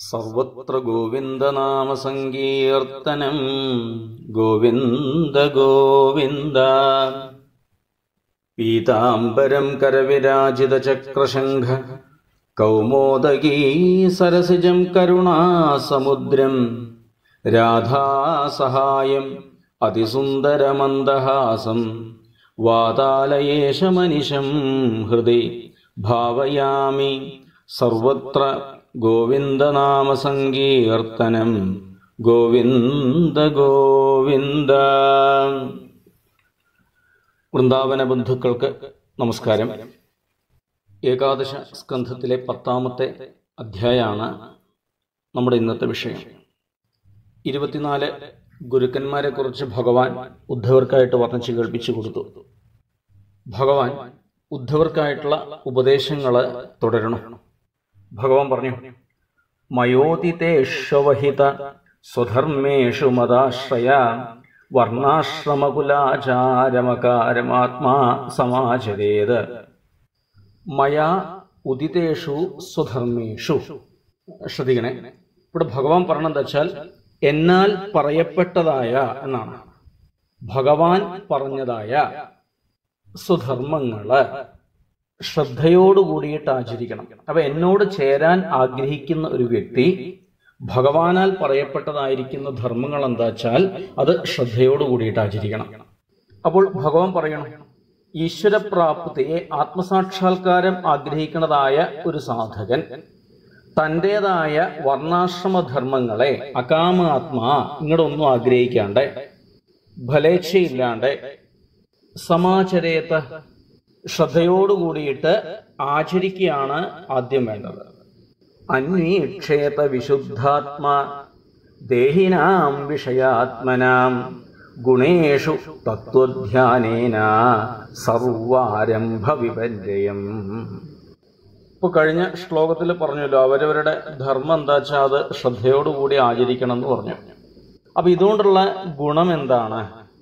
സർവത്ര ഗോവിന്ദനാമസങ്കീർത്തനം ഗോവിന്ദ ഗോവിന്ദ പീതാംബരം കരവിരാജിതചക്രശംഖ കൗമോദഗീ സരസിജം കരുണാസമുദ്രം രാധാസഹായം അതിസുന്ദരമന്ദഹാസം വാതാലയേശമനിശം ഹൃദി ഭാവയാമി സർവത്ര ഗോവിന്ദനാമസങ്കീർത്തനം ഗോവിന്ദ ഗോവിന്ദ വൃന്ദാവന ബന്ധുക്കൾക്ക് നമസ്കാരം ഏകാദശ സ്കന്ധത്തിലെ പത്താമത്തെ അധ്യായമാണ് നമ്മുടെ ഇന്നത്തെ വിഷയം ഇരുപത്തിനാല് ഗുരുക്കന്മാരെ കുറിച്ച് ഭഗവാൻ ഉദ്ധവർക്കായിട്ട് വർണ്ണിച്ച് കേൾപ്പിച്ചു കൊടുത്തു ഭഗവാൻ ഉദ്ധവർക്കായിട്ടുള്ള ഉപദേശങ്ങള് തുടരണം ഭഗവാൻ പറഞ്ഞു മയോതിതേഷ്വഹിത സ്വധർമ്മേഷു മതാശ്രയ വർണ്ണാശ്രമകുലാചാരമകാരമാത്മാ സമാചരേത് മയാ ഉദിതേഷു സ്വധർമ്മേഷു ശ്രദ്ധിക്കണേ ഇവിടെ ഭഗവാൻ പറഞ്ഞെന്താ വെച്ചാൽ എന്നാൽ പറയപ്പെട്ടതായ എന്നാണ് ഭഗവാൻ പറഞ്ഞതായ സ്വധർമ്മങ്ങള് ശ്രദ്ധയോടുകൂടിയിട്ട് ആചരിക്കണം അപ്പൊ എന്നോട് ചേരാൻ ആഗ്രഹിക്കുന്ന ഒരു വ്യക്തി ഭഗവാനാൽ പറയപ്പെട്ടതായിരിക്കുന്ന ധർമ്മങ്ങൾ എന്താ വെച്ചാൽ അത് ശ്രദ്ധയോടുകൂടിയിട്ട് ആചരിക്കണം അപ്പോൾ ഭഗവാൻ പറയണം ഈശ്വരപ്രാപ്തിയെ ആത്മസാക്ഷാത്കാരം ആഗ്രഹിക്കുന്നതായ ഒരു സാധകൻ തൻ്റെതായ വർണ്ണാശ്രമധർമ്മങ്ങളെ അകാമാത്മാ ഇങ്ങോട്ടൊന്നും ആഗ്രഹിക്കാണ്ട് ഫലേച്ഛയില്ലാണ്ട് സമാചരേത്ത ശ്രദ്ധയോടുകൂടിയിട്ട് ആചരിക്കുകയാണ് ആദ്യം വേണ്ടത് അന്വീക്ഷേത വിശുദ്ധാത്മാ ദേഹിനാം വിഷയാത്മനാം ഗുണേഷു തത്വധ്യാനേന സർവാരംഭ വിപര്യം ഇപ്പൊ കഴിഞ്ഞ ശ്ലോകത്തിൽ പറഞ്ഞല്ലോ അവരവരുടെ ധർമ്മം എന്താ വെച്ചാൽ അത് ശ്രദ്ധയോടുകൂടി ആചരിക്കണം എന്ന് പറഞ്ഞു അപ്പൊ ഇതുകൊണ്ടുള്ള ഗുണം എന്താണ്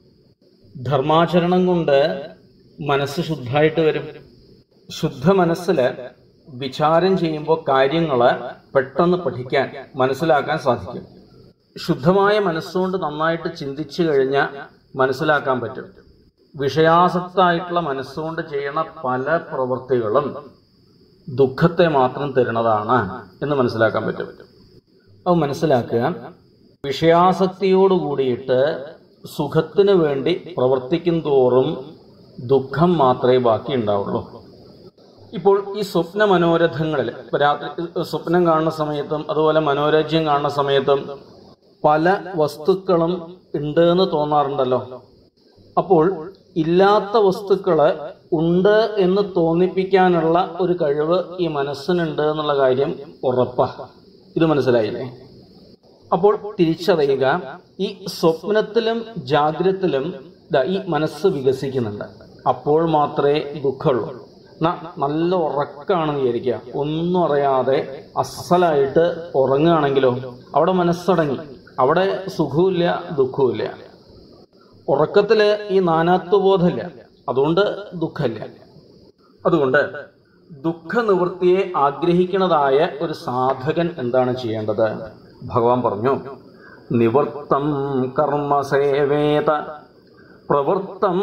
ധർമാചരണം കൊണ്ട് മനസ്സ് ശുദ്ധമായിട്ട് വരും ശുദ്ധ മനസ്സിൽ വിചാരം ചെയ്യുമ്പോൾ കാര്യങ്ങള് പെട്ടെന്ന് പഠിക്കാൻ മനസ്സിലാക്കാൻ സാധിക്കും ശുദ്ധമായ മനസ്സുകൊണ്ട് നന്നായിട്ട് ചിന്തിച്ചു കഴിഞ്ഞാൽ മനസ്സിലാക്കാൻ പറ്റും വിഷയാസക്തായിട്ടുള്ള മനസ്സുകൊണ്ട് ചെയ്യണ പല പ്രവൃത്തികളും ദുഃഖത്തെ മാത്രം തരുന്നതാണ് എന്ന് മനസ്സിലാക്കാൻ പറ്റും അത് മനസ്സിലാക്കുക വിഷയാസക്തിയോട് കൂടിയിട്ട് സുഖത്തിന് വേണ്ടി പ്രവർത്തിക്കും തോറും ദുഃഖം മാത്രമേ ബാക്കി ഉണ്ടാവുള്ളൂ ഇപ്പോൾ ഈ സ്വപ്ന മനോരഥങ്ങളിൽ ഇപ്പൊ രാത്രി സ്വപ്നം കാണുന്ന സമയത്തും അതുപോലെ മനോരാജ്യം കാണുന്ന സമയത്തും പല വസ്തുക്കളും ഉണ്ട് എന്ന് തോന്നാറുണ്ടല്ലോ അപ്പോൾ ഇല്ലാത്ത വസ്തുക്കള് ഉണ്ട് എന്ന് തോന്നിപ്പിക്കാനുള്ള ഒരു കഴിവ് ഈ മനസ്സിനുണ്ട് എന്നുള്ള കാര്യം ഉറപ്പാ ഇത് മനസ്സിലായില്ലേ അപ്പോൾ തിരിച്ചറിയുക ഈ സ്വപ്നത്തിലും ജാഗ്രത്തിലും ഈ മനസ്സ് വികസിക്കുന്നുണ്ട് അപ്പോൾ മാത്രമേ ദുഃഖമുള്ളൂ നല്ല ഉറക്കാണെന്ന് വിചാരിക്കുക ഒന്നും അറിയാതെ അസലായിട്ട് ഉറങ്ങുകയാണെങ്കിലോ അവിടെ മനസ്സടങ്ങി അവിടെ സുഖവുമില്ല ദുഃഖവുമില്ല ഉറക്കത്തില് ഈ നാനാത്വബോധമില്ല അതുകൊണ്ട് ദുഃഖമില്ല അതുകൊണ്ട് ദുഃഖ നിവൃത്തിയെ ആഗ്രഹിക്കുന്നതായ ഒരു സാധകൻ എന്താണ് ചെയ്യേണ്ടത് ഭഗവാൻ പറഞ്ഞു നിവൃത്തം കർമ്മസേവേത പ്രവൃത്തം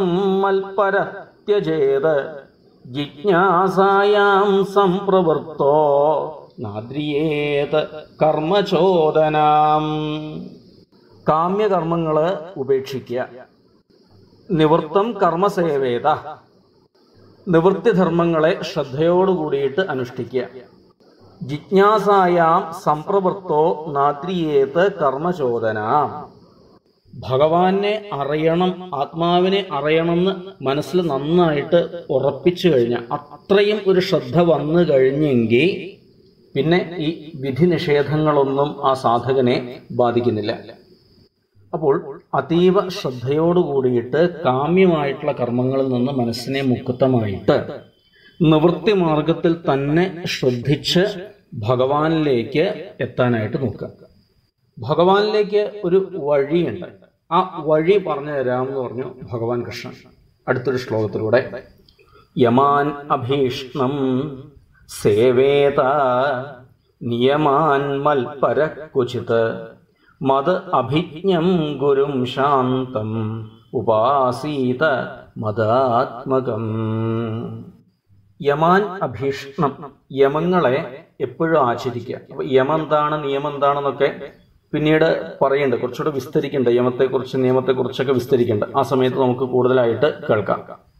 മൽപരത്യജേത് ജിജ്ഞാസായാം സംപ്രവൃത്തോ നാദ്രിയേത് കർമ്മചോദനാം കാമ്യകർമ്മങ്ങള് ഉപേക്ഷിക്കുക നിവൃത്തം കർമ്മസേവേത നിവൃത്തിധർമ്മങ്ങളെ ശ്രദ്ധയോടുകൂടിയിട്ട് അനുഷ്ഠിക്കുക ജിജ്ഞാസായാം സംപ്രവൃത്തോ നാദ്രിയേത് കർമ്മചോദന ഭഗവാനെ അറിയണം ആത്മാവിനെ അറിയണമെന്ന് മനസ്സിൽ നന്നായിട്ട് ഉറപ്പിച്ചു കഴിഞ്ഞാൽ അത്രയും ഒരു ശ്രദ്ധ വന്നു കഴിഞ്ഞെങ്കിൽ പിന്നെ ഈ വിധി നിഷേധങ്ങളൊന്നും ആ സാധകനെ ബാധിക്കുന്നില്ല അപ്പോൾ അതീവ ശ്രദ്ധയോടുകൂടിയിട്ട് കാമ്യമായിട്ടുള്ള കർമ്മങ്ങളിൽ നിന്ന് മനസ്സിനെ മുക്തമായിട്ട് നിവൃത്തി മാർഗത്തിൽ തന്നെ ശ്രദ്ധിച്ച് ഭഗവാനിലേക്ക് എത്താനായിട്ട് നോക്കുക ഭഗവാനിലേക്ക് ഒരു വഴിയുണ്ട് ആ വഴി പറഞ്ഞു തരാമെന്ന് പറഞ്ഞു ഭഗവാൻ കൃഷ്ണൻ അടുത്തൊരു ശ്ലോകത്തിലൂടെ യമാൻ അഭീഷ്ണം സേവേത നിയമാൻ മൽപര ക്വചിത് മത് അഭിജ്ഞം ഗുരും ശാന്തം ഉപാസീത മതാത്മകം യമാൻ അഭീഷണം യമങ്ങളെ എപ്പോഴും ആചരിക്കുക അപ്പൊ യമം എന്താണ് നിയമം എന്താണെന്നൊക്കെ പിന്നീട് പറയുന്നുണ്ട് കുറച്ചുകൂടെ വിസ്തരിക്കുന്നുണ്ട് യമത്തെക്കുറിച്ച് നിയമത്തെക്കുറിച്ചൊക്കെ വിസ്തരിക്കുന്നുണ്ട് ആ സമയത്ത് നമുക്ക് കൂടുതലായിട്ട് കേൾക്കാം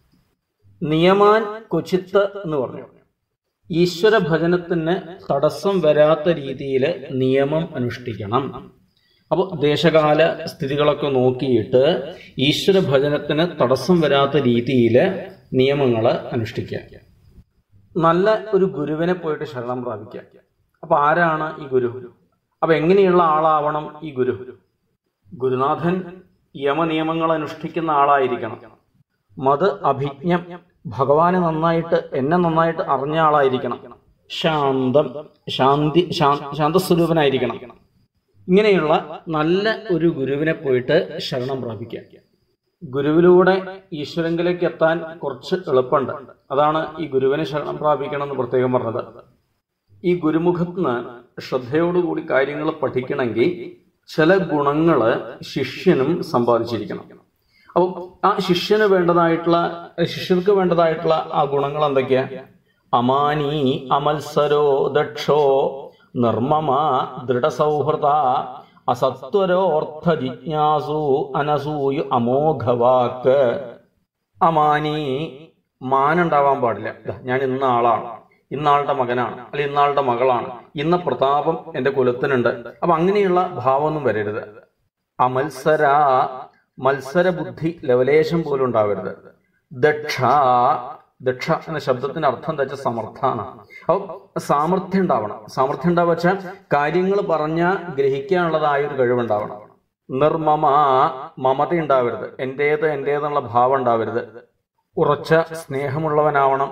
നിയമാൻ കൊച്ചിത്ത് എന്ന് പറഞ്ഞു ഈശ്വര ഭജനത്തിന് തടസ്സം വരാത്ത രീതിയിൽ നിയമം അനുഷ്ഠിക്കണം അപ്പോൾ ദേശകാല സ്ഥിതികളൊക്കെ നോക്കിയിട്ട് ഈശ്വര ഭജനത്തിന് തടസ്സം വരാത്ത രീതിയിൽ നിയമങ്ങൾ അനുഷ്ഠിക്കുക നല്ല ഒരു ഗുരുവിനെ പോയിട്ട് ശരണം പ്രാപിക്കുക അപ്പൊ ആരാണ് ഈ ഗുരു അപ്പൊ എങ്ങനെയുള്ള ആളാവണം ഈ ഗുരു ഗുരുനാഥൻ യമനിയമങ്ങൾ അനുഷ്ഠിക്കുന്ന ആളായിരിക്കണം മത് അഭിജ്ഞം ഭഗവാനെ നന്നായിട്ട് എന്നെ നന്നായിട്ട് അറിഞ്ഞ ആളായിരിക്കണം ശാന്തം ശാന്തി ശാ- ശാന്തസ്വരൂപനായിരിക്കണം ഇങ്ങനെയുള്ള നല്ല ഒരു ഗുരുവിനെ പോയിട്ട് ശരണം പ്രാപിക്കുക ഗുരുവിലൂടെ ഈശ്വരങ്കിലേക്ക് എത്താൻ കുറച്ച് എളുപ്പമുണ്ട് അതാണ് ഈ ഗുരുവിനെ ശരണം പ്രാപിക്കണം എന്ന് പ്രത്യേകം പറഞ്ഞത് ഈ ഗുരുമുഖത്തിന് ശ്രദ്ധയോടുകൂടി കാര്യങ്ങൾ പഠിക്കണമെങ്കിൽ ചില ഗുണങ്ങള് ശിഷ്യനും സമ്പാദിച്ചിരിക്കണം അപ്പോൾ ആ ശിഷ്യന് വേണ്ടതായിട്ടുള്ള ശിഷ്യർക്ക് വേണ്ടതായിട്ടുള്ള ആ ഗുണങ്ങൾ എന്തൊക്കെയാ അമാനി അമത്സരോ ദക്ഷോ നിർമ്മമ ദൃഢസൗഹൃദ അസത്വരോർത്ഥ ജിജ്ഞാസു അനസൂയു അമോഘവാക്ക് അമാനി മാനുണ്ടാവാൻ പാടില്ല ദാ, ഞാൻ ഇന്ന ആളാണ് ഇന്നാളുടെ മകനാണ് അല്ലെ ഇന്നാളുടെ മകളാണ് ഇന്ന പ്രതാപം എന്റെ കുലത്തിനുണ്ട് അപ്പൊ അങ്ങനെയുള്ള ഭാവമൊന്നും വരരുത് അമത്സര മത്സര ബുദ്ധി ലവലേശം പോലും ഉണ്ടാവരുത് ദക്ഷ ദക്ഷ എന്ന ശബ്ദത്തിന്റെ അർത്ഥം എന്താ വെച്ചാൽ സമർത്ഥാണ് അപ്പൊ സാമർഥ്യം ഉണ്ടാവണം സാമർഥ്യം ഉണ്ടാവുക വെച്ചാൽ കാര്യങ്ങൾ പറഞ്ഞ ഗ്രഹിക്കാനുള്ളതായ ഒരു കഴിവുണ്ടാവണം നിർമ്മമ മമത ഉണ്ടാവരുത് എന്റേത് എന്റേതെന്നുള്ള ഭാവം ഉണ്ടാവരുത് ഉറച്ച സ്നേഹമുള്ളവനാവണം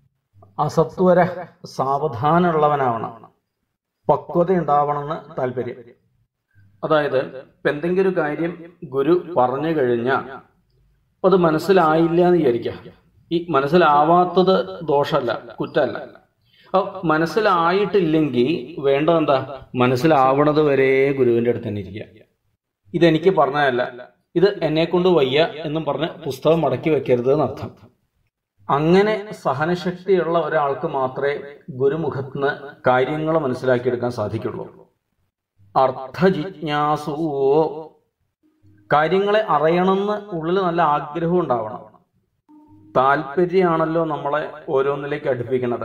അസത്വര സാവധാനമുള്ളവനാവണം പക്വത ഉണ്ടാവണമെന്ന് താല്പര്യം അതായത് ഇപ്പൊ എന്തെങ്കിലും ഒരു കാര്യം ഗുരു പറഞ്ഞു കഴിഞ്ഞാൽ അത് മനസ്സിലായില്ല എന്ന് വിചാരിക്കാം ഈ മനസ്സിലാവാത്തത് ദോഷമല്ല കുറ്റമല്ല അപ്പൊ മനസ്സിലായിട്ടില്ലെങ്കിൽ വേണ്ടത് എന്താ മനസ്സിലാവണത് വരെ ഗുരുവിന്റെ അടുത്ത് തന്നെ ഇരിക്കുക ഇതെനിക്ക് പറഞ്ഞതല്ല ഇത് എന്നെ കൊണ്ട് വയ്യ എന്നും പറഞ്ഞ് പുസ്തകം മടക്കി വെക്കരുത് എന്നർത്ഥം അങ്ങനെ സഹനശക്തിയുള്ള ഒരാൾക്ക് മാത്രമേ ഗുരുമുഖത്തിന് കാര്യങ്ങൾ മനസ്സിലാക്കിയെടുക്കാൻ സാധിക്കുള്ളൂ അർത്ഥജിജ്ഞാസു കാര്യങ്ങളെ അറിയണമെന്ന് ഉള്ളിൽ നല്ല ആഗ്രഹം ഉണ്ടാവണം താല്പര്യമാണല്ലോ നമ്മളെ ഓരോന്നിലേക്ക് അടുപ്പിക്കുന്നത്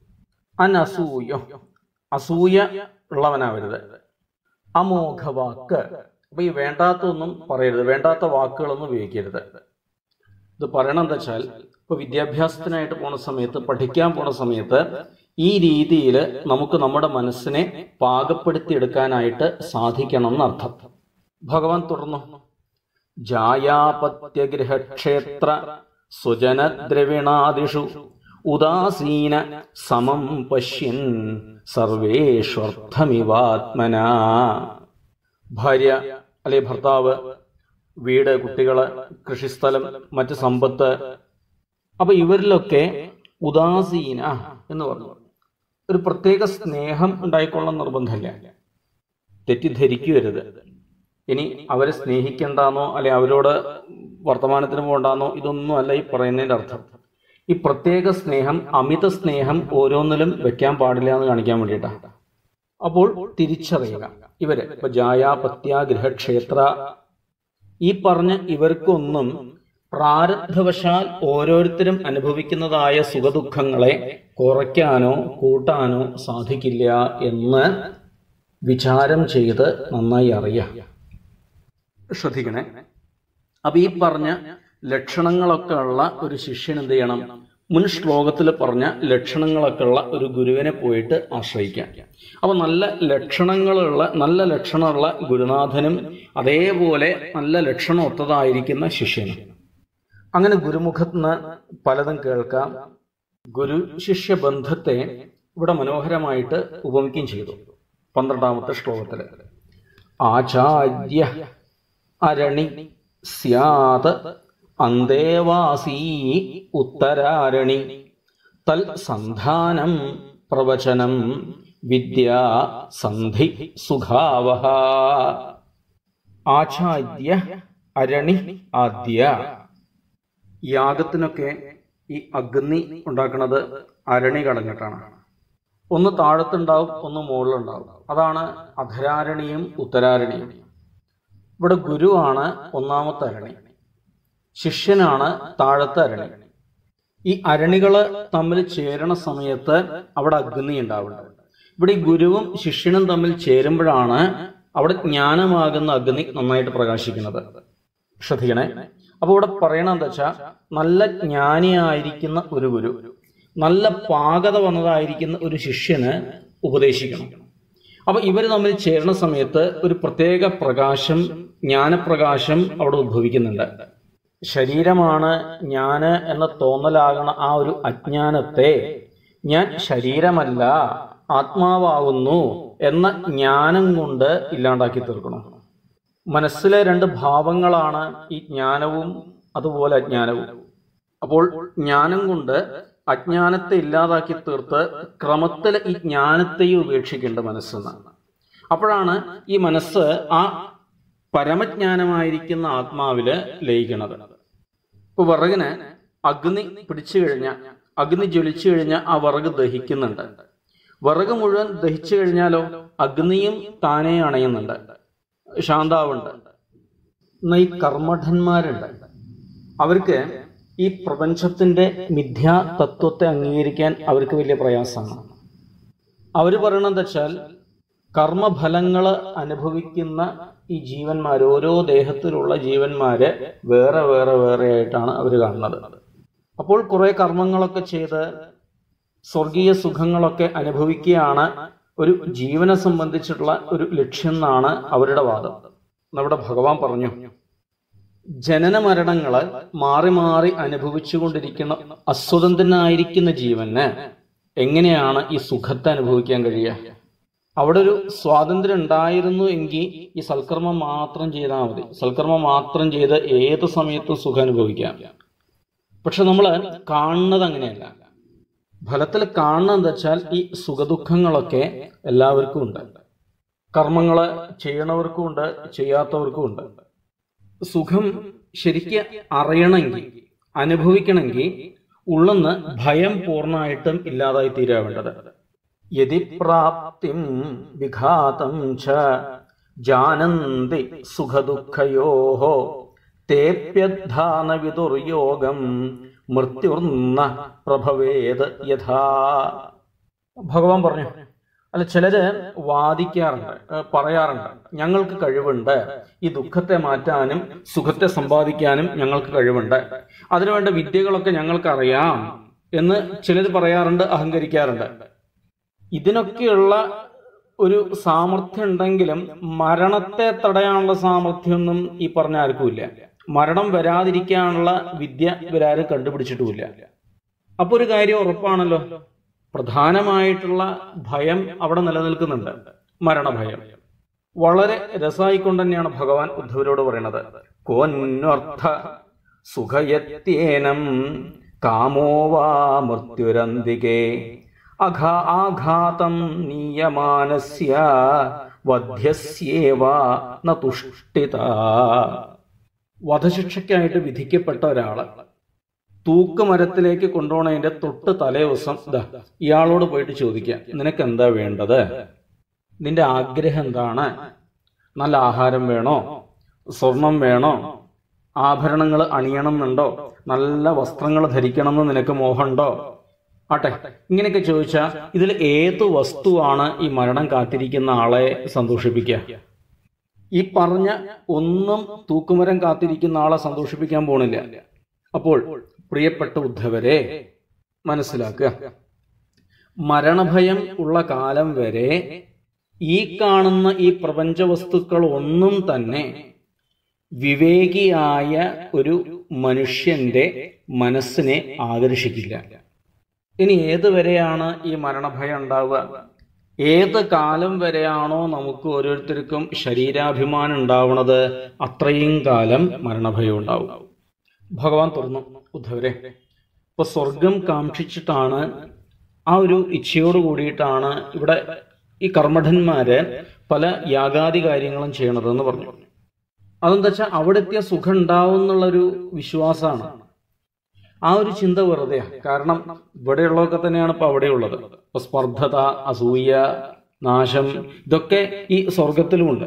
അനസൂയ അസൂയ ഉള്ളവനാവരുത് അമോഘവാക്ക് അപ്പൊ ഈ വേണ്ടാത്തൊന്നും പറയരുത് വേണ്ടാത്ത വാക്കുകളൊന്നും ഉപയോഗിക്കരുത് ഇത് പറയണം എന്താ വെച്ചാൽ ഇപ്പൊ വിദ്യാഭ്യാസത്തിനായിട്ട് പോണ സമയത്ത് പഠിക്കാൻ പോണ സമയത്ത് ഈ രീതിയിൽ നമുക്ക് നമ്മുടെ മനസ്സിനെ പാകപ്പെടുത്തിയെടുക്കാനായിട്ട് സാധിക്കണം എന്നർത്ഥം ഭഗവാൻ തുടർന്നു ജായാപത്യഗൃഹക്ഷേത്ര സ്വജനദ്രവിണാദിഷു ഉദാസീന സമം പശ്യൻ സർവേഷ്വർത്ഥമിവാത്മന ഭാര്യ അല്ലെ ഭർത്താവ് വീട് കുട്ടികള് കൃഷിസ്ഥലം മറ്റ് സമ്പത്ത് അപ്പൊ ഇവരിലൊക്കെ ഉദാസീന എന്ന് പറഞ്ഞു ഒരു പ്രത്യേക സ്നേഹം ഉണ്ടായിക്കൊള്ളാൻ നിർബന്ധമില്ല തെറ്റിദ്ധരിക്കരുത് ഇനി അവരെ സ്നേഹിക്കണ്ടെന്നോ അല്ലെ അവരോട് വർത്തമാനത്തിന് പോകണ്ടെന്നോ ഇതൊന്നും അല്ല ഈ പറയുന്നതിന്റെ അർത്ഥം ഈ പ്രത്യേക സ്നേഹം അമിത സ്നേഹം ഓരോന്നിലും വെക്കാൻ പാടില്ല എന്ന് കാണിക്കാൻ വേണ്ടിയിട്ടാണ് അപ്പോൾ തിരിച്ചറിയുക ഇവര് ഇപ്പൊ ജായാപത്യ ഗൃഹക്ഷേത്ര ഈ പറഞ്ഞ ഇവർക്കൊന്നും പ്രാരബ്ധവശാൽ ഓരോരുത്തരും അനുഭവിക്കുന്നതായ സുഖദുഃഖങ്ങളെ കുറയ്ക്കാനോ കൂട്ടാനോ സാധിക്കില്ല എന്ന് വിചാരം ചെയ്ത് നന്നായി അറിയാം ശ്രദ്ധിക്കണേ അപ്പൊ ഈ പറഞ്ഞ ലക്ഷണങ്ങളൊക്കെ ഉള്ള ഒരു ശിഷ്യൻ എന്ത് ചെയ്യണം മുൻ ശ്ലോകത്തിൽ പറഞ്ഞ ലക്ഷണങ്ങളൊക്കെ ഉള്ള ഒരു ഗുരുവിനെ പോയിട്ട് ആശ്രയിക്കാം അപ്പൊ നല്ല ലക്ഷണങ്ങളുള്ള നല്ല ലക്ഷണമുള്ള ഗുരുനാഥനും അതേപോലെ നല്ല ലക്ഷണം ഒത്തതായിരിക്കുന്ന ശിഷ്യനും അങ്ങനെ ഗുരുമുഖത്ത് പലതും കേൾക്കാം ഗുരു ശിഷ്യ ബന്ധത്തെ ഇവിടെ മനോഹരമായിട്ട് ഉപമിക്കുകയും ചെയ്തു പന്ത്രണ്ടാമത്തെ ശ്ലോകത്തില് ആചാര്യ അരണി സ്യാത് അന്തേവാസീ ഉത്തരാരണി തൽ സന്ധാനം പ്രവചനം വിദ്യ സന്ധി സുഖാവഹ ആചാര്യ അരണി ആദ്യ യാഗത്തിനൊക്കെ ഈ അഗ്നി ഉണ്ടാക്കുന്നത് അരണി കളഞ്ഞിട്ടാണ് ഒന്ന് താഴത്തുണ്ടാവും ഒന്ന് മുകളിലുണ്ടാവും അതാണ് അധരാരണിയും ഉത്തരാരണിയും ഇവിടെ ഗുരുവാണ് ഒന്നാമത്തെ അരണി ശിഷ്യനാണ് താഴത്തെ അരണി ഈ അരണികള് തമ്മിൽ ചേരണ സമയത്ത് അവിടെ അഗ്നി ഉണ്ടാവുന്നത് ഇവിടെ ഈ ഗുരുവും ശിഷ്യനും തമ്മിൽ ചേരുമ്പോഴാണ് അവിടെ ജ്ഞാനമാകുന്ന അഗ്നി നന്നായിട്ട് പ്രകാശിക്കുന്നത് ശ്രദ്ധിക്കണേ അപ്പൊ ഇവിടെ പറയണ എന്താ വെച്ചാൽ നല്ല ജ്ഞാനിയായിരിക്കുന്ന ഒരു ഗുരു നല്ല പാകത വന്നതായിരിക്കുന്ന ഒരു ശിഷ്യന് ഉപദേശിക്കണം അപ്പൊ ഇവർ തമ്മിൽ ചേരുന്ന സമയത്ത് ഒരു പ്രത്യേക പ്രകാശം ജ്ഞാനപ്രകാശം അവിടെ ഉദ്ഭവിക്കുന്നുണ്ട് ശരീരമാണ് ഞാന് എന്ന തോന്നലാകണ ആ ഒരു അജ്ഞാനത്തെ ഞാൻ ശരീരമല്ല ആത്മാവാകുന്നു എന്ന ജ്ഞാനം കൊണ്ട് ഇല്ലാണ്ടാക്കി തീർക്കണം മനസ്സിലെ രണ്ട് ഭാവങ്ങളാണ് ഈ ജ്ഞാനവും അതുപോലെ അജ്ഞാനവും അപ്പോൾ ജ്ഞാനം കൊണ്ട് അജ്ഞാനത്തെ ഇല്ലാതാക്കി തീർത്ത് ക്രമത്തിൽ ഈ ജ്ഞാനത്തെയും ഉപേക്ഷിക്കേണ്ട മനസ്സെന്നാണ് അപ്പോഴാണ് ഈ മനസ്സ് ആ പരമജ്ഞാനമായിരിക്കുന്ന ആത്മാവില് ലയിക്കുന്നത് ഇപ്പൊ വിറകിന് അഗ്നി പിടിച്ചു കഴിഞ്ഞാൽ അഗ്നി ജ്വലിച്ചു കഴിഞ്ഞാൽ ആ വിറക് ദഹിക്കുന്നുണ്ട് വിറക് മുഴുവൻ ദഹിച്ചു കഴിഞ്ഞാലോ അഗ്നിയും താനേ അണയുന്നുണ്ട് ശാന്താവുണ്ട് എന്നാൽ ഈ കർമ്മഠന്മാരുണ്ട് അവർക്ക് ഈ പ്രപഞ്ചത്തിന്റെ മിഥ്യാ തത്വത്തെ അംഗീകരിക്കാൻ അവർക്ക് വലിയ പ്രയാസമാണ് അവർ പറയണെന്ന് വെച്ചാൽ കർമ്മഫലങ്ങൾ അനുഭവിക്കുന്ന ഈ ജീവന്മാർ ഓരോ ദേഹത്തിലുള്ള ജീവന്മാര് വേറെ വേറെ വേറെ ആയിട്ടാണ് അവർ കാണുന്നത് അപ്പോൾ കുറെ കർമ്മങ്ങളൊക്കെ ചെയ്ത് സ്വർഗീയ സുഖങ്ങളൊക്കെ അനുഭവിക്കുകയാണ് ഒരു ജീവനെ സംബന്ധിച്ചിട്ടുള്ള ഒരു ലക്ഷ്യം എന്നാണ് അവരുടെ വാദം നമ്മുടെ ഭഗവാൻ പറഞ്ഞു ജനന മരണങ്ങള് മാറി മാറി അനുഭവിച്ചുകൊണ്ടിരിക്കുന്ന അസ്വതന്ത്രനായിരിക്കുന്ന ജീവന് എങ്ങനെയാണ് ഈ സുഖത്തെ അനുഭവിക്കാൻ കഴിയുക അവിടെ ഒരു സ്വാതന്ത്ര്യം ഉണ്ടായിരുന്നു എങ്കിൽ ഈ സൽക്കർമ്മം മാത്രം ചെയ്താൽ മതി സൽക്കർമ്മം മാത്രം ചെയ്ത് ഏത് സമയത്തും സുഖം അനുഭവിക്കാം പക്ഷെ നമ്മൾ കാണുന്നത് അങ്ങനെയല്ല ഫലത്തിൽ കാണുന്നത് എന്താ വെച്ചാൽ ഈ സുഖദുഃഖങ്ങളൊക്കെ എല്ലാവർക്കും ഉണ്ട് കർമ്മങ്ങള് ചെയ്യണവർക്കും ഉണ്ട് ചെയ്യാത്തവർക്കും ഉണ്ട് സുഖം ശരിക്ക് അറിയണമെങ്കിൽ അനുഭവിക്കണമെങ്കിൽ ഉള്ളെന്ന് ഭയം പൂർണ്ണമായിട്ടും ഇല്ലാതായി തീരാ വേണ്ടത് യതി പ്രാപ്തിം വിഘാതം ച ജാനന്തി സുഖദുഃഖയോ തേപ്യദ്ധാന വിദുർയോഗം മൃത്യുർന്ന പ്രഭവേത് യഥാ ഭഗവാൻ പറഞ്ഞു അല്ല ചിലര് വാദിക്കാറുണ്ട് ഏഹ് പറയാറുണ്ട് ഞങ്ങൾക്ക് കഴിവുണ്ട് ഈ ദുഃഖത്തെ മാറ്റാനും സുഖത്തെ സമ്പാദിക്കാനും ഞങ്ങൾക്ക് കഴിവുണ്ട് അതിനുവേണ്ട വിദ്യകളൊക്കെ ഞങ്ങൾക്ക് അറിയാം എന്ന് ചിലർ പറയാറുണ്ട് അഹങ്കരിക്കാറുണ്ട് ഇതിനൊക്കെയുള്ള ഒരു സാമർഥ്യം ഉണ്ടെങ്കിലും മരണത്തെ തടയാനുള്ള സാമർഥ്യമൊന്നും ഈ പറഞ്ഞ ആർക്കുമില്ല മരണം വരാതിരിക്കാനുള്ള വിദ്യ ഇവരാരും കണ്ടുപിടിച്ചിട്ടുമില്ല അപ്പൊ ഒരു കാര്യം ഉറപ്പാണല്ലോ പ്രധാനമായിട്ടുള്ള ഭയം അവിടെ നിലനിൽക്കുന്നുണ്ട് മരണഭയം വളരെ രസമായിക്കൊണ്ട് തന്നെയാണ് ഭഗവാൻ ഉദ്ധവരോട് പറയുന്നത് കോന്വർത്ഥ സുഖയത്യേനം കാമോ വാ മൃത്യുരന്തികേ അഘാ ആഘാതം നീയമാനസ്യ വധ്യസ്യേവ ന തുഷ്ടിത വധശിക്ഷയ്ക്കായിട്ട് വിധിക്കപ്പെട്ട ഒരാള് തൂക്കുമരത്തിലേക്ക് കൊണ്ടുപോണതിന്റെ തൊട്ട് തലേ ദിവസം ദാ ഇയാളോട് പോയിട്ട് ചോദിക്കാം നിനക്ക് എന്താ വേണ്ടത് നിന്റെ ആഗ്രഹം എന്താണ് നല്ല ആഹാരം വേണോ സ്വർണം വേണോ ആഭരണങ്ങൾ അണിയണം എന്നുണ്ടോ നല്ല വസ്ത്രങ്ങൾ ധരിക്കണം എന്ന് നിനക്ക് മോഹമുണ്ടോ ആട്ടെ ഇങ്ങനെയൊക്കെ ചോദിച്ചാൽ ഇതിൽ ഏത് വസ്തുവാണ് ഈ മരണം കാത്തിരിക്കുന്ന ആളെ സന്തോഷിപ്പിക്കുക ഈ പറഞ്ഞ ഒന്നും തൂക്കുമരം കാത്തിരിക്കുന്ന ആളെ സന്തോഷിപ്പിക്കാൻ പോണില്ല അപ്പോൾ പ്രിയപ്പെട്ട ഉദ്ധവരെ മനസ്സിലാക്കുക മരണഭയം ഉള്ള കാലം വരെ ഈ കാണുന്ന ഈ പ്രപഞ്ച വസ്തുക്കൾ ഒന്നും തന്നെ വിവേകിയായ ഒരു മനുഷ്യന്റെ മനസ്സിനെ ആകർഷിക്കില്ല ഇനി ഏതുവരെയാണ് ഈ മരണഭയം ഉണ്ടാവുക ഏത് കാലം വരെയാണോ നമുക്ക് ഓരോരുത്തർക്കും ശരീരാഭിമാനം ഉണ്ടാവുന്നത് അത്രയും കാലം മരണഭയം ഉണ്ടാവും ഭഗവാൻ തുറന്നു ഉദ്ധവരെ ഇപ്പൊ സ്വർഗം കാക്ഷിച്ചിട്ടാണ് ആ ഒരു ഇച്ഛയോട് കൂടിയിട്ടാണ് ഇവിടെ ഈ കർമ്മഠന്മാര് പല യാഗാദി കാര്യങ്ങളും ചെയ്യണതെന്ന് പറഞ്ഞു അതെന്താ വെച്ചാൽ അവിടെ എത്തിയ സുഖം ഉണ്ടാവും എന്നുള്ളൊരു വിശ്വാസമാണ് ആ ഒരു ചിന്ത വെറുതെയാ കാരണം ഇവിടെയുള്ളതൊക്കെ തന്നെയാണ് ഇപ്പൊ അവിടെയുള്ളത് ഇപ്പൊ സ്പർദ്ധത അസൂയ നാശം ഇതൊക്കെ ഈ സ്വർഗത്തിലുമുണ്ട്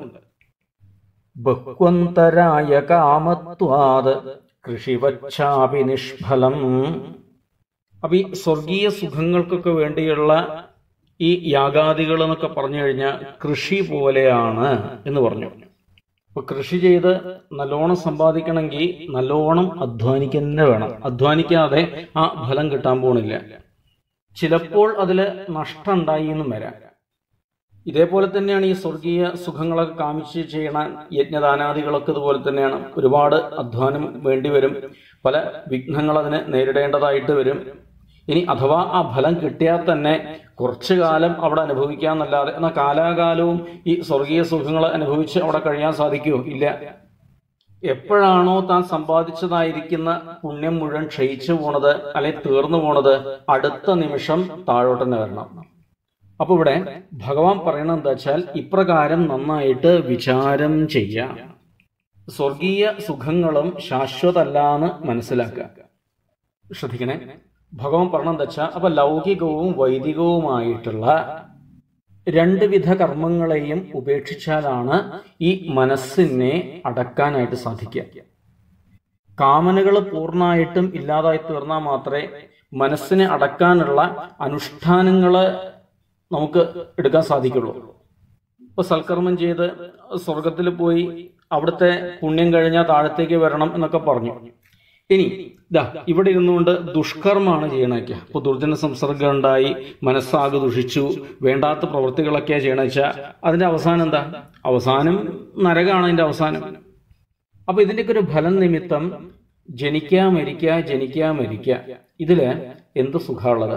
ബഹ്വന്തരായ കാമത്വാത് കൃഷിവച്ചാപി നിഷ്ഫലം അപ്പൊ ഈ സ്വർഗീയ സുഖങ്ങൾക്കൊക്കെ വേണ്ടിയുള്ള ഈ യാഗാദികൾ എന്നൊക്കെ പറഞ്ഞു കഴിഞ്ഞാൽ കൃഷി പോലെയാണ് എന്ന് പറഞ്ഞു അപ്പൊ കൃഷി ചെയ്ത് നല്ലോണം സമ്പാദിക്കണമെങ്കിൽ നല്ലോണം അധ്വാനിക്കുന്ന വേണം അധ്വാനിക്കാതെ ആ ഫലം കിട്ടാൻ പോണില്ല ചിലപ്പോൾ അതില് നഷ്ടം ഉണ്ടായി എന്നും വരാം ഇതേപോലെ തന്നെയാണ് ഈ സ്വർഗീയ സുഖങ്ങളൊക്കെ കാമിച്ച് ചെയ്യണ യജ്ഞദാനാദികളൊക്കെ ഇതുപോലെ തന്നെയാണ് ഒരുപാട് അധ്വാനം വേണ്ടിവരും പല വിഘ്നങ്ങൾ അതിന് നേരിടേണ്ടതായിട്ട് വരും ഇനി അഥവാ ആ ഫലം കിട്ടിയാൽ തന്നെ കുറച്ചു കാലം അവിടെ അനുഭവിക്കാന്നല്ലാതെ എന്നാൽ കാലാകാലവും ഈ സ്വർഗീയ സുഖങ്ങൾ അനുഭവിച്ച് അവിടെ കഴിയാൻ സാധിക്കുമോ ഇല്ല എപ്പോഴാണോ താൻ സമ്പാദിച്ചതായിരിക്കുന്ന പുണ്യം മുഴുവൻ ക്ഷയിച്ചു പോണത് അല്ലെങ്കിൽ തീർന്നു പോണത് അടുത്ത നിമിഷം താഴോട്ട് തന്നെ വരണം അപ്പൊ ഇവിടെ ഭഗവാൻ പറയണത് എന്താ വെച്ചാൽ ഇപ്രകാരം നന്നായിട്ട് വിചാരം ചെയ്യാം സ്വർഗീയ സുഖങ്ങളും ശാശ്വതല്ലാന്ന് മനസ്സിലാക്കുക ശ്രദ്ധിക്കണേ ഭഗവാൻ പറഞ്ഞത് എന്താ വെച്ചാൽ അപ്പൊ ലൗകികവും വൈദികവുമായിട്ടുള്ള രണ്ട് വിധ കർമ്മങ്ങളെയും ഉപേക്ഷിച്ചാലാണ് ഈ മനസ്സിനെ അടക്കാനായിട്ട് സാധിക്കുക കാമനകൾ പൂർണ്ണമായിട്ടും ഇല്ലാതായി തീർന്നാൽ മാത്രമേ മനസ്സിനെ അടക്കാനുള്ള അനുഷ്ഠാനങ്ങള് നമുക്ക് എടുക്കാൻ സാധിക്കുള്ളൂ ഇപ്പൊ സൽക്കർമ്മം ചെയ്ത് സ്വർഗത്തിൽ പോയി അവിടുത്തെ പുണ്യം കഴിഞ്ഞാൽ താഴത്തേക്ക് വരണം എന്നൊക്കെ പറഞ്ഞു ഇനി ഇതാ ഇവിടെ ഇരുന്നുകൊണ്ട് ദുഷ്കർമ്മമാണ് ചെയ്യണൊക്കെ ഇപ്പൊ ദുർജന സംസർഗം ഉണ്ടായി മനസ്സാകെ ദുഷിച്ചു വേണ്ടാത്ത പ്രവൃത്തികളൊക്കെയാ ചെയ്യണ വെച്ചാൽ അതിന്റെ അവസാനം എന്താ അവസാനം നരകാണ് അതിന്റെ അവസാനം അപ്പൊ ഇതിന്റെയൊക്കെ ഒരു ഫലം നിമിത്തം ജനിക്കാ മരിക്കുക ജനിക്കാ മരിക്കുക ഇതില് എന്ത് സുഖമുള്ളത്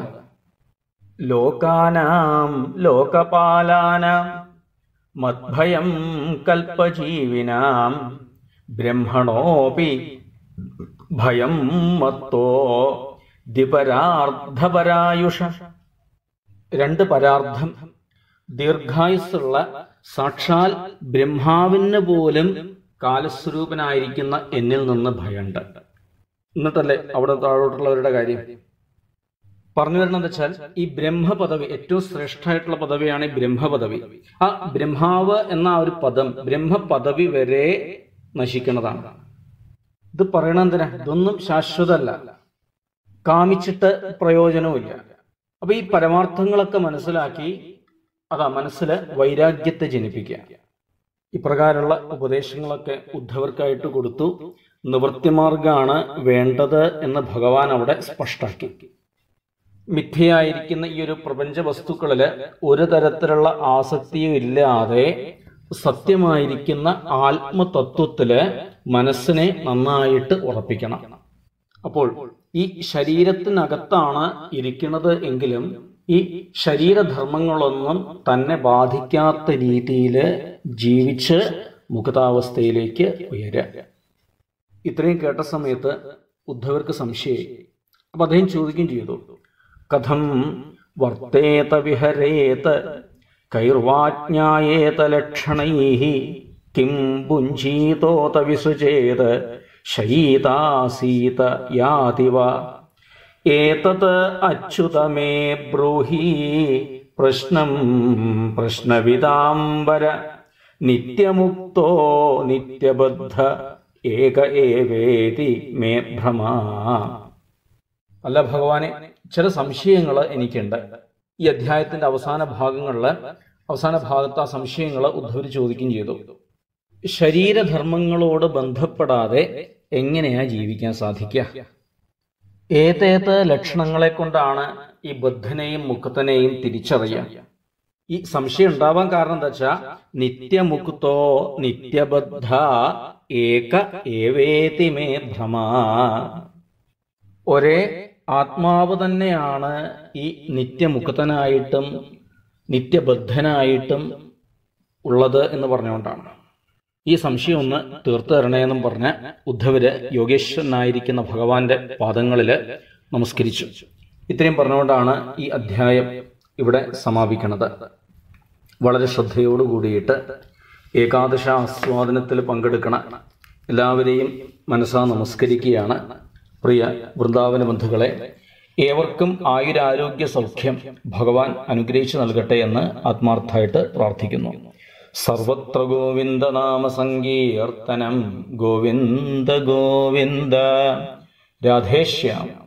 ലോകാനാം ലോകപാലാനാം മദ്ഭയം കൽപ്പജീവിനാം ബ്രഹ്മണോപി ഭയം മത്തോ ദ്വിപരാർദ്ധപരായുഷ രണ്ട് പരാർത്ഥം ദീർഘായുസ്സുള്ള സാക്ഷാൽ ബ്രഹ്മാവിന് പോലും കാലസ്വരൂപനായിരിക്കുന്ന എന്നിൽ നിന്ന് ഭയമുണ്ട് എന്നിട്ടല്ലേ അവിടെ താഴോട്ടുള്ളവരുടെ കാര്യം പറഞ്ഞു വരുന്നത് വെച്ചാൽ ഈ ബ്രഹ്മപദവി ഏറ്റവും ശ്രേഷ്ഠമായിട്ടുള്ള പദവിയാണ് ഈ ബ്രഹ്മപദവി ആ ബ്രഹ്മാവ് എന്ന ആ ഒരു പദം ബ്രഹ്മപദവി വരെ നശിക്കുന്നതാണ് ഇത് പറയണെന്തിനാ ഇതൊന്നും ശാശ്വതമല്ല കാമിച്ചിട്ട് പ്രയോജനവുമില്ല അപ്പൊ ഈ പരമാർത്ഥങ്ങളൊക്കെ മനസ്സിലാക്കി അതാ മനസ്സില് വൈരാഗ്യത്തെ ജനിപ്പിക്കുക ഇപ്രകാരമുള്ള ഉപദേശങ്ങളൊക്കെ ഉദ്ധവർക്കായിട്ട് കൊടുത്തു നിവൃത്തിമാർഗാണ് വേണ്ടത് എന്ന് ഭഗവാൻ അവിടെ സ്പഷ്ടാക്കി മിഥ്യയായിരിക്കുന്ന ഈ ഒരു പ്രപഞ്ച വസ്തുക്കളില് ഒരു തരത്തിലുള്ള ആസക്തിയും ഇല്ലാതെ സത്യമായിരിക്കുന്ന ആത്മതത്വത്തില് മനസ്സിനെ നന്നായിട്ട് ഉറപ്പിക്കണം അപ്പോൾ ഈ ശരീരത്തിനകത്താണ് ഇരിക്കുന്നത് എങ്കിലും ഈ ശരീരധർമ്മങ്ങളൊന്നും തന്നെ ബാധിക്കാത്ത രീതിയിൽ ജീവിച്ച് മുഖതാവസ്ഥയിലേക്ക് ഉയരുക ഇത്രയും കേട്ട സമയത്ത് ഉദ്ധവർക്ക് സംശയമായി അപ്പൊ അദ്ദേഹം ചോദിക്കുകയും ചെയ്തു കഥം വർത്തേത വിഹരേത കൈർവാജ്ഞായേത ലക്ഷണൈ കിം പുഞ്ചീതോത വിസുചേത് ശയീതാസീത യാതിവ ഏതത് അച്യുത മേ ബ്രൂഹി പ്രശ്നം പ്രശ്നവിതാംബര നിത്യമുക്തോ നിത്യബദ്ധ ഏക ഏവേതി മേ ഭ്രമാ അല്ല ഭഗവാനെ ചില സംശയങ്ങൾ എനിക്കുണ്ട് ഈ അധ്യായത്തിന്റെ അവസാന ഭാഗങ്ങളിൽ അവസാന ഭാഗത്ത് ആ സംശയങ്ങൾ ഉദ്ധവർ ചോദിക്കുകയും ചെയ്തു ശരീരധർമ്മങ്ങളോട് ബന്ധപ്പെടാതെ എങ്ങനെയാ ജീവിക്കാൻ സാധിക്കുക ഏതേത് ലക്ഷണങ്ങളെ കൊണ്ടാണ് ഈ ബദ്ധനെയും മുക്തനെയും തിരിച്ചറിയുക ഈ സംശയം ഉണ്ടാവാൻ കാരണം എന്താ വെച്ചാ നിത്യമുക്തോ നിത്യബദ്ധ ഏക ഏവേതി മേ ഭ്രമ ഒരേ ആത്മാവ് തന്നെയാണ് ഈ നിത്യമുക്തനായിട്ടും നിത്യബദ്ധനായിട്ടും ഉള്ളത് എന്ന് പറഞ്ഞുകൊണ്ടാണ് ഈ സംശയം ഒന്ന് തീർത്തു തരണേന്നും പറഞ്ഞ് ഉദ്ധവര് യോഗേശ്വരനായിരിക്കുന്ന ഭഗവാന്റെ പാദങ്ങളില് നമസ്കരിച്ചു ഇത്രയും പറഞ്ഞുകൊണ്ടാണ് ഈ അധ്യായം ഇവിടെ സമാപിക്കുന്നത് വളരെ ശ്രദ്ധയോടു കൂടിയിട്ട് ഏകാദശ ആസ്വാദനത്തിൽ പങ്കെടുക്കണ എല്ലാവരെയും മനസ്സാ നമസ്കരിക്കുകയാണ് പ്രിയ വൃന്ദാവന ബന്ധുക്കളെ ഏവർക്കും ആയുരാരോഗ്യ സൗഖ്യം ഭഗവാൻ അനുഗ്രഹിച്ചു നൽകട്ടെ എന്ന് ആത്മാർത്ഥമായിട്ട് പ്രാർത്ഥിക്കുന്നു സർവത്ര ഗോവിന്ദ നാമ സങ്കീർത്തനം ഗോവിന്ദ ഗോവിന്ദ രാധേശ്യാം